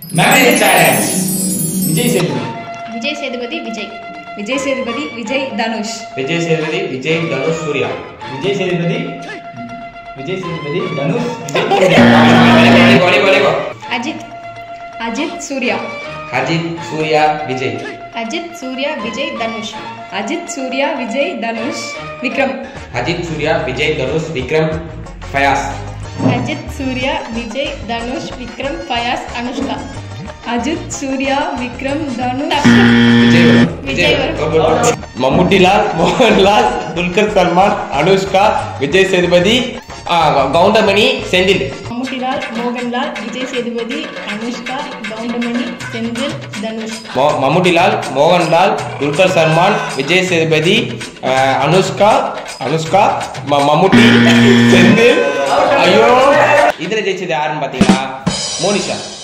Marriage challenge Vijay Sethupathi Vijay Sethupathi Vijay Vijay Sethupathi Vijay Dhanush Vijay Sethupathi Vijay Dhanush Suriya Vijay Sethupathi Vijay Sethupathi Dhanush வலிகோ, வலிகோ, வலிகோ. அஜித் அஜித் சூர்யா அஜித் சூர்யா விஜய் அஜித் சூர்யா விஜய் தனுஷ் அஜித் சூர்யா விஜய் தனுஷ் விக்ரம் அஜித் சூர்யா விஜய் தனுஷ் விக்ரம் ஃபயாஸ் அஜித் சூர்யா விஜய் தனுஷ் விக்ரம் ஃபயாஸ் அனுஷ்கா அஜித் சூர்யா விக்ரம் தனுஷ் விஜய் வரும். விஜய் வரும். வரும். Go, go, go. மம்முட்டிலால் Mohanlal Dulquer Salman Anushka Vijay Sethupathi ஆ, கவுண்டமணி செந்தில் மம்முட்டிலால் மோகன்லால் விஜய் சேதுபதி அனுஷ்கா கவுண்டமணி செந்தில் தனுஷ் மோ- மம்முட்டிலால் மோகன்லால் துல்கர் சல்மான் விஜய் சேதுபதி ஆ, அனுஷ்கா அனுஷ்கா ம- மம்முட்டி செந்தில் ஐயோ இதுல ஜெயிச்சது யாருன்னு பாத்தீங்கன்னா மோனிஷா